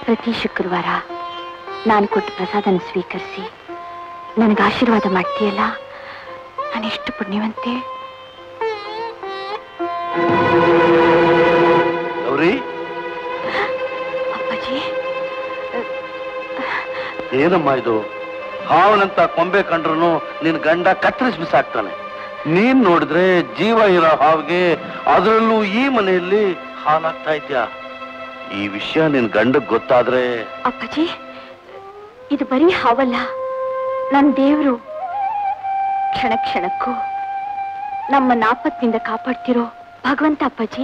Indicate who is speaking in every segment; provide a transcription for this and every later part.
Speaker 1: ಪ್ರತಿ ಶುಕ್ರವಾರ ನಾನು ಕೊಟ್ಟ ಪ್ರಸಾದನ ಸ್ವೀಕರಿಸಿ ನನಗೆ ಆಶೀರ್ವಾದ ಮಾಡ್ತೀಯಲ್ಲ ನಾನೆಷ್ಟು ಪುಣ್ಯವಂತೆ
Speaker 2: ಗೌರಿ
Speaker 1: ಅಪ್ಪಾಜಿ
Speaker 2: ಏನಮ್ಮ ಇದು ಹಾವನಂತ ಕೊಂಬೆ ಕಂಡ್ರು ನಿನ್ ಗಂಡ ಕತ್ತರಿಸಿ ಬಿಸಾಕ್ತಾನೆ ನೀನ್ ನೋಡಿದ್ರೆ ಜೀವ ಇರೋ ಹಾವಿಗೆ ಅದರಲ್ಲೂ ಈ ಮನೆಯಲ್ಲಿ ಹಾಲಾಗ್ತಾ ಇದ್ಯಾ ಈ ವಿಷಯ ನಿನ್ ಗಂಡಗ್ ಗೊತ್ತಾದ್ರೆ
Speaker 1: ಅಪ್ಪಾಜಿ ಇದು ಬರೀ ಹಾವಲ್ಲ ನನ್ನ ದೇವರು ಕ್ಷಣ ಕ್ಷಣಕ್ಕೂ ನಮ್ಮ ನಾಪತ್ನಿಂದ ಕಾಪಾಡ್ತಿರೋ ಭಗವಂತ ಅಪ್ಪಾಜಿ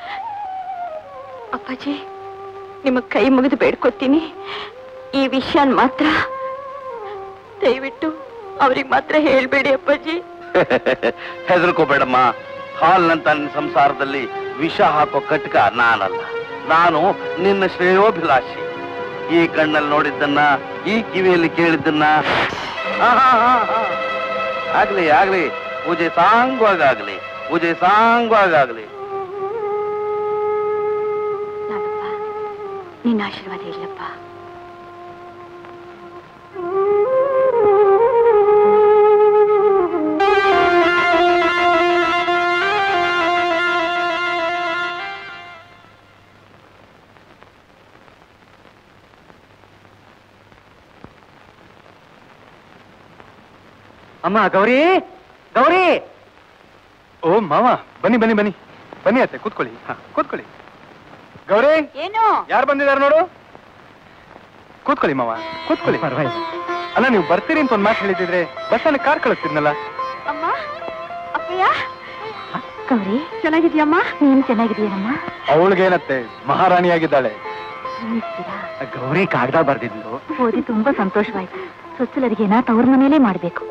Speaker 1: ಅಪ್ಪಾಜಿ ನಿಮ್ಮ ಕೈ ಮುಗಿದು ಬೇಡ್ಕೊತೀನಿ ಈ ವಿಷಯನ್ ಮಾತ್ರ ದಯವಿಟ್ಟು ಅವ್ರಿಗೆ ಮಾತ್ರ ಹೇಳ್ಬೇಡಿ ಅಪ್ಪಾಜಿ
Speaker 2: ಹೆದರ್ಕೋಬೇಡಮ್ಮ ಹಾಲ್ನಂತ ನಿನ್ನ ಸಂಸಾರದಲ್ಲಿ ವಿಷ ಹಾಕೋ ಕಟ್ಕ ನಾನಲ್ಲ ನಾನು ನಿನ್ನ ಶ್ರೇಯೋಭಿಲಾಷಿ ಈ ಕಣ್ಣಲ್ಲಿ ನೋಡಿದ್ದನ್ನ ಈ ಕಿವಿಯಲ್ಲಿ ಕೇಳಿದ್ದನ್ನ ಆ, ಆ, ಆ, ಆ. ಆಗ್ಲಿ ಆಗ್ಲಿ ಪೂಜೆ ಸಾಂಗವಾಗಲಿ ಪೂಜೆ ಸಾಂಗವಾಗಲಿ
Speaker 1: ನಾಗಪ್ಪ ನಿನ್ನ ಆಶೀರ್ವಾದ ಇಲ್ಲಪ್ಪ
Speaker 3: ಅಮ್ಮ ಗೌರಿ ಗೌರಿ
Speaker 4: ಓ ಮಾವ ಬನ್ನಿ ಬನ್ನಿ ಬನ್ನಿ ಬನ್ನಿ ಅತ್ತೆ ಕೂತ್ಕೊಳ್ಳಿ ಹಾ ಕೂತ್ಕೊಳ್ಳಿ ಗೌರಿ
Speaker 1: ಏನು
Speaker 4: ಯಾರು ಬಂದಿದ್ದಾರೆ ನೋಡು ಕೂತ್ಕೊಳ್ಳಿ ಮಾವ ಕೂತ್ಕೊಳ್ಳಿ
Speaker 3: ಪರವಾಗಿಲ್ಲ
Speaker 4: ಅಲ್ಲ ನೀವು ಬರ್ತೀರಿ ಅಂತ ಒಂದ್ ಮಾತು ಹೇಳಿದ್ರೆ ಬಸ್ಸಲ್ಲಿ ಕಾರ್ ಕಳಿಸ್ತಿದ್ನಲ್ಲ
Speaker 1: ಅಮ್ಮ ಅಪ್ಪಯ್ಯ ಗೌರಿ ಚೆನ್ನಾಗಿದ್ಯಮ್ಮ ನೀನು ಚೆನ್ನಾಗಿದೀಯಮ್ಮ
Speaker 4: ಅವಳಿಗೇನತ್ತೆ ಮಹಾರಾಣಿಯಾಗಿದ್ದಾಳೆ
Speaker 1: ನೀವಿರ್ತೀರಾ
Speaker 3: ಗೌರಿ ಕಾಗದ ಬರ್ದಿದ್ಲು
Speaker 1: ಓದಿ ತುಂಬಾ ಸಂತೋಷವಾಯ್ತು ಸೊಚ್ಚಲರಿಗೆನ ತವ್ರ ಮನೇಲೇ ಮಾಡ್ಬೇಕು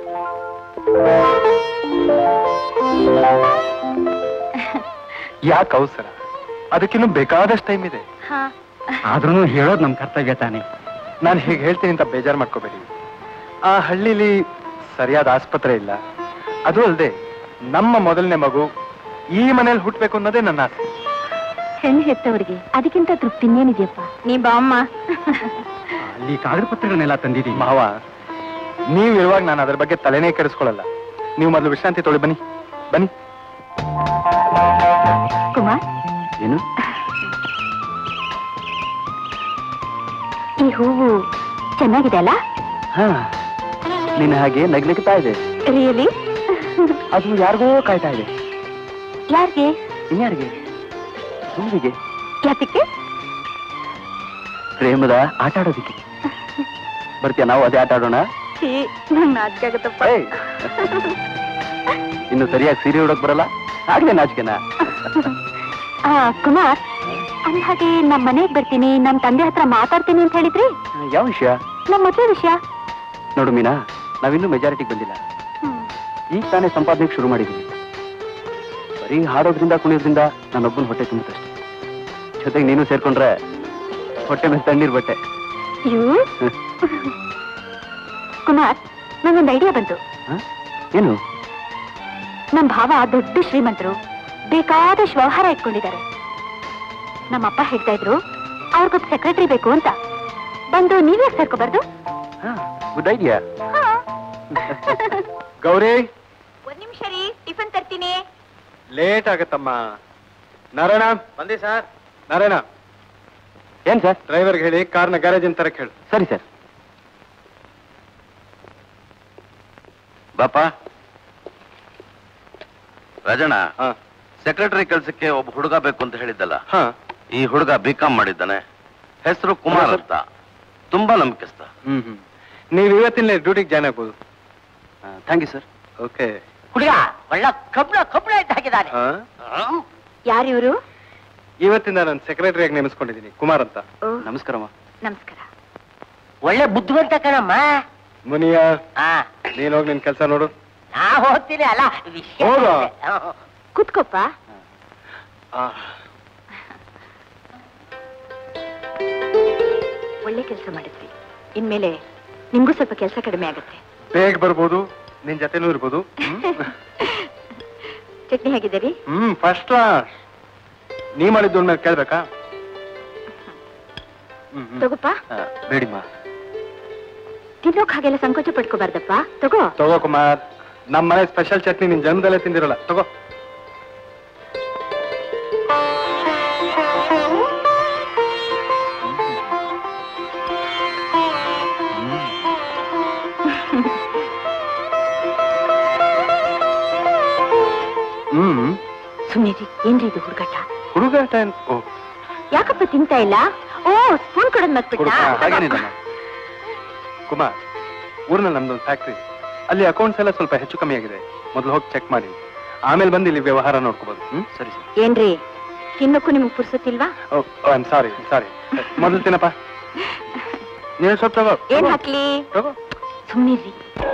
Speaker 4: ಯಾಕೆ ಅವಸರ ಅದಕ್ಕಿನ್ನೂ ಬೇಕಾದಷ್ಟು ಟೈಮ್ ಇದೆ
Speaker 1: ಹಾ
Speaker 3: ಆದ್ರೂ ಹೇಳೋದು ನಮ್ ಕರ್ತವ್ಯ ತಾನೆ
Speaker 4: ನಾನು ಹೇಗೆ ಹೇಳ್ತೀನಿ ಅಂತ ಬೇಜಾರು ಮಾಡ್ಕೋಬೇಡಿ ಆ ಹಳ್ಳಿಲಿ ಸರಿಯಾದ ಆಸ್ಪತ್ರೆ ಇಲ್ಲ ಅದು ಅಲ್ಲದೆ ನಮ್ಮ ಮೊದಲನೇ ಮಗು ಈ ಮನೇಲಿ ಹುಟ್ಟಬೇಕು ಅನ್ನೋದೇ ನನ್ನ ಆಸೆ
Speaker 1: ಹೆಣ್ಣು ಹೆತ್ತವರಿಗೆ ಅದಕ್ಕಿಂತ ತೃಪ್ತಿ ಇನ್ನೇನಿದೆಯಪ್ಪ ನೀ ಬಾ ಅಮ್ಮ
Speaker 3: ಅಲ್ಲಿ ಕಾಗದ ಪತ್ರಗಳನ್ನೆಲ್ಲ ತಂದಿದ್ದೀನಿ
Speaker 4: ಮಾವ ನೀವಿರುವಾಗ ನಾನು ಅದ್ರ ಬಗ್ಗೆ ತಲೆನೇ ಕೆಡಿಸ್ಕೊಳ್ಳಲ್ಲ ನೀವು ಮೊದಲು ವಿಶ್ರಾಂತಿ ತೊಳಿ ಬನ್ನಿ ಬನ್ನಿ
Speaker 1: ಕುಮಾರ್
Speaker 2: ಏನು
Speaker 1: ಈ ಹೂವು ಚೆನ್ನಾಗಿದೆ ಅಲ್ಲ
Speaker 2: ಹಾ ನಿನ್ನ ಹಾಗೆ ನಗ್ಲಿಕ್ತಾ ಇದೆ
Speaker 1: ರಿಯಲಿ
Speaker 2: ಅದು ಯಾರಿಗೋ ಕಾಯ್ತಾ ಇದೆ
Speaker 1: ಯಾರಿಗೆ
Speaker 2: ಇನ್ಯಾರಿಗೆ ಸುಮ್ಮಿಗೆ
Speaker 1: ಯಾತಕ್ಕೆ
Speaker 2: ಪ್ರೇಮದ ಆಟ ಆಡೋದಿಕ್ಕೆ ಬರ್ತೀಯ ನಾವು ಅದೇ ಆಟ ಆಡೋಣ
Speaker 1: ಛೀ ನಂಗ್ ನಾಚಿಕೆ ಆಗತ್ತಪ್ಪ
Speaker 2: ಏಯ್. ಇನ್ನು ಸರಿಯಾಗಿ ಸೀರೆ ಉಡೋಕ್ ಬರಲ್ಲ ಆಗ್ಲೇ ನಾಚಿಕೆನಾ
Speaker 1: ಆ ಕುಮಾರ್ ಅಂದ ಹಾಗೆ ನಮ್ ಮನೆಗ್ ಬರ್ತೀನಿ ನಮ್ ತಂದೆ ಹತ್ರ ಮಾತಾಡ್ತೀನಿ ಅಂತ ಹೇಳಿದ್ರಿ
Speaker 2: ಯಾವ ವಿಷಯ
Speaker 1: ನಮ್ ಮದ್ವೆ ವಿಷಯ
Speaker 2: ನೋಡು ಮೀನಾ ನಾವಿನ್ನೂ ಮೆಜಾರಿಟಿಗೆ ಬಂದಿಲ್ಲ ಈಗ ತಾನೇ ಸಂಪಾದನೆಗೆ ಶುರು ಮಾಡಿದ್ದೀನಿ ಬರೀ ಹಾಡೋದ್ರಿಂದ ಕುಣಿಯೋದ್ರಿಂದ ನನ್ನೊಬ್ಬನ ಹೊಟ್ಟೆ ತುಂಬುತ್ತಷ್ಟೆ ಜೊತೆಗೆ ನೀನು ಸೇರ್ಕೊಂಡ್ರೆ ಹೊಟ್ಟೆ ಮೇಲೆ ತಣ್ಣೀರ್ ಬಟ್ಟೆ
Speaker 1: ಯು ಕುಮಾರ್ ನಂಗೊಂದು ಐಡಿಯಾ ಬಂತು
Speaker 2: ಹ? ಏನು
Speaker 1: ನಮ್ ಭಾವ ದೊಡ್ಡ ಶ್ರೀಮಂತರು ಬೇಕಾದಷ್ಟು ವ್ಯವಹಾರ ಇಟ್ಕೊಂಡಿದ್ದಾರೆ ನಮ್ಮಪ್ಪ ಹೇಳ್ತಾ ಇದ್ರು ಅವ್ರಿಗೊಬ್ಬ ಸೆಕ್ರೆಟರಿ ಬೇಕು ಅಂತ ಬಂದು ನೀವೇ ಸೇರ್ಕೋಬಾರ್ದು
Speaker 2: ಗುಡ್ ಐಡಿಯಾ
Speaker 4: ಗೌರಿ
Speaker 1: ಒಂದ್ ನಿಮಿಷ ರೀ ಟಿಫನ್ ತರ್ತೀನಿ
Speaker 4: ಲೇಟ್ ಆಗತ್ತಮ್ಮ ನಾರಾಯಣ ಬಂದಿ ಸರ್ ನಾರಾಯಣ
Speaker 2: ಏನ್ ಸರ್
Speaker 4: ಡ್ರೈವರ್ಗೆ ಹೇಳಿ ಕಾರ್ನ ಗ್ಯಾರೇಜ್ ಅಂತ ತರಕ್ ಹೇಳು
Speaker 2: ಸರಿ ಸರ್ ಬಾಪ ರಾಜಣ್ಣ
Speaker 4: ಹಾ
Speaker 2: ಸೆಕ್ರೆಟರಿ ಕೆಲ್ಸಕ್ಕೆ ಒಬ್ಬ ಹುಡುಗ ಬೇಕು ಅಂತ ಹೇಳಿದ್ದಲ್ಲ
Speaker 4: ಹಾ
Speaker 2: ಈ ಹುಡುಗ ಬಿ ಕಾಮ್ ಮಾಡಿದ್ದಾನೆ ಹೆಸರು ಕುಮಾರ್ ಅಂತ ತುಂಬಾ ನಂಬಿಕೆಸ್ತ
Speaker 4: ಹ್ಮ್ ಹ್ಮ್ ನೀವು ಇವತ್ತಿನ ಡ್ಯೂಟಿಗೆ ಜಾಯ್ನ್ ಆಗ್ಬೋದು
Speaker 2: ಥ್ಯಾಂಕ್ ಯು ಸರ್
Speaker 4: ಓಕೆ
Speaker 5: ಹುಡುಗ ಒಳ್ಳೆ ಕಬ್ಬಳ ಕಬ್ಬಳ ಇದ್ದ ಹಾಕಿದ್ದಾನೆ
Speaker 1: ಯಾರು ಇವರು
Speaker 4: ಇವತ್ತಿಂದ ನಾನು ಸೆಕ್ರೆಟರಿಯಾಗಿ ನೇಮಿಸ್ಕೊಂಡಿದ್ದೀನಿ ಕುಮಾರ್ ಅಂತ
Speaker 2: ನಮಸ್ಕಾರಮ್ಮ
Speaker 1: ನಮಸ್ಕಾರ
Speaker 5: ಒಳ್ಳೆ ಬುದ್ಧಿವಂತ ಕಣಮ್ಮ
Speaker 4: ಮುನಿಯ
Speaker 5: ಆ
Speaker 4: ನೀನ್ ಹೋಗಿ ನಿನ್ ಕೆಲಸ ನೋಡು
Speaker 5: ನಾ ಹೋಗ್ತೀನಿ ಅಲ್ಲ ವಿಷಯ
Speaker 4: ಹೋಗು.
Speaker 5: ಹ್ಮ್.
Speaker 1: ಕೂತ್ಕೊಪ್ಪ
Speaker 4: ಆ,
Speaker 1: ಒಳ್ಳೆ ಕೆಲಸ ಮಾಡಿದ್ವಿ ಇನ್ಮೇಲೆ ನಿಮ್ಗೂ ಸ್ವಲ್ಪ ಕೆಲಸ ಕಡಿಮೆ ಆಗುತ್ತೆ
Speaker 4: ಬೇಗ ಬರ್ಬೋದು ನಿನ್ ಜೊತೆನೂ ಇರ್ಬೋದು ಹ್ಮ್?
Speaker 1: ಚಟ್ನಿ ಹೇಗಿದ್ದೀರಿ
Speaker 4: ಹ್ಮ್ ಫಸ್ಟ್ ಕ್ಲಾಸ್ ನೀ ಮಾಡಿದ್ದು ಮೇಲೆ ಕೇಳ್ಬೇಕಾ ಹ್ಮ್, ಹ್ಮ್.
Speaker 1: ತಗೋಪ್ಪ
Speaker 4: ಆ, ಬೇಡಿಮ್ಮ
Speaker 1: ತಿನ್ನೋಕ್ ಹಾಗೆಲ್ಲ ಸಂಕೋಚ ಪಡ್ಕೋಬಾರ್ದಪ್ಪ ತಗೋ
Speaker 4: ತಗೋ ಕುಮಾರ್ ನಮ್ಮ ಮನೆ ಸ್ಪೆಷಲ್ ಚಟ್ನಿ ನಿನ್ ಜನ್ಮದಲ್ಲೇ ತಿಂದಿರಲ್ಲ ತಗೋ ಹ್ಮ್
Speaker 1: ಸುಮ್ಮನೆ ಏನ್ರಿ ಇದು ಹುಡುಗಾಟ
Speaker 4: ಹುಡುಗಾಟ ಏನ್- ಓ
Speaker 1: ಯಾಕಪ್ಪ ತಿಂತಾ ಇಲ್ಲ ಓ ಸ್ಪೂನ್ ಕೊಡೋದ್ ಮತ್ಬಿಟ್ಟ
Speaker 4: ಹುಡುಗ ಹಾಗೇನಿಲ್ಲಮ್ಮ ಕುಮಾರ್ ಊರಿನಲ್ಲಿ ನಮ್ದೊಂದು ಫ್ಯಾಕ್ಟ್ರಿ ಅಲ್ಲಿ ಅಕೌಂಟ್ಸ್ ಎಲ್ಲ ಸ್ವಲ್ಪ ಹೆಚ್ಚು ಕಮ್ಮಿ ಆಗಿದೆ ಮೊದಲು ಹೋಗಿ ಚೆಕ್ ಮಾಡಿ ಆಮೇಲೆ ಬಂದು ಇಲ್ಲಿ ವ್ಯವಹಾರ ನೋಡ್ಕೋಬಹುದು ಹ್ಮ್ ಸರಿ ಸರಿ
Speaker 1: ಏನ್ರಿ ತಿನ್ನೋಕ್ಕೂ ನಿಮಗ್ ಪುರ್ಸೊತ್ತಿಲ್ವಾ
Speaker 4: ಓ ಐ ಆಮ್ ಸಾರಿ ಸಾರಿ ಮೊದಲು ತಿನ್ನಪ್ಪ ನೀವು ಸ್ವಲ್ಪ ತಗೋ
Speaker 1: ಏನ್
Speaker 4: ತಗೋ.
Speaker 1: ಹಾಕ್ಲಿ
Speaker 4: ತಗೋ
Speaker 1: ಸುಮ್ನಿರ್ರಿ